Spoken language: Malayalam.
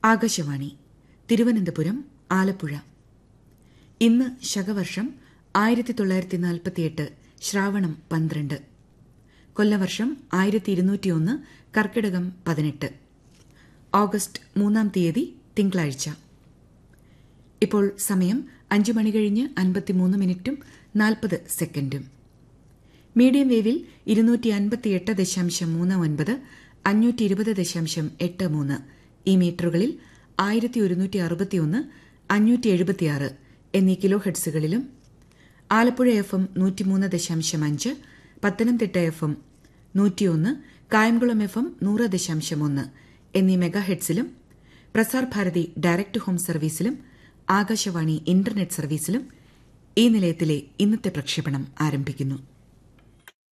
ആകാശവാണി തിരുവനന്തപുരം ആലപ്പുഴ ഇന്ന് ശകവർഷം ആയിരത്തി തൊള്ളായിരത്തി നാൽപ്പത്തിയെട്ട് ശ്രാവണം പന്ത്രണ്ട് കൊല്ലവർഷം ആയിരത്തി ഇരുന്നൂറ്റിയൊന്ന് കർക്കിടകം പതിനെട്ട് ഓഗസ്റ്റ് മൂന്നാം തീയതി തിങ്കളാഴ്ച ഇപ്പോൾ സമയം അഞ്ചു മണി കഴിഞ്ഞ് അൻപത്തിമൂന്ന് മിനിറ്റും നാൽപ്പത് സെക്കൻഡും മീഡിയം വേവിൽ ഇരുന്നൂറ്റി അൻപത്തിയെട്ട് ദശാംശം മൂന്ന് ഒൻപത് അഞ്ഞൂറ്റി ഇരുപത് ദശാംശം എട്ട് മൂന്ന് ഈ മീറ്ററുകളിൽ ആയിരത്തി ഒരുന്നൂറ്റി അറുപത്തിയൊന്ന് അഞ്ഞൂറ്റി എഴുപത്തിയാറ് എന്നീ കിലോ ഹെഡ്സുകളിലും ആലപ്പുഴ എഫ് എം നൂറ്റിമൂന്ന് ദശാംശം അഞ്ച് പത്തനംതിട്ട എഫ് എം നൂറ്റിയൊന്ന് കായംകുളം എഫ് എം നൂറ് ദശാംശം ഒന്ന് എന്നീ മെഗാ ഹെഡ്സിലും പ്രസാർ ഭാരതി ഡയറക്ട് ഹോം സർവീസിലും ആകാശവാണി ഇന്റർനെറ്റ് സർവീസിലും ഈ നിലയത്തിലെ ഇന്നത്തെ പ്രക്ഷേപണം ആരംഭിക്കുന്നു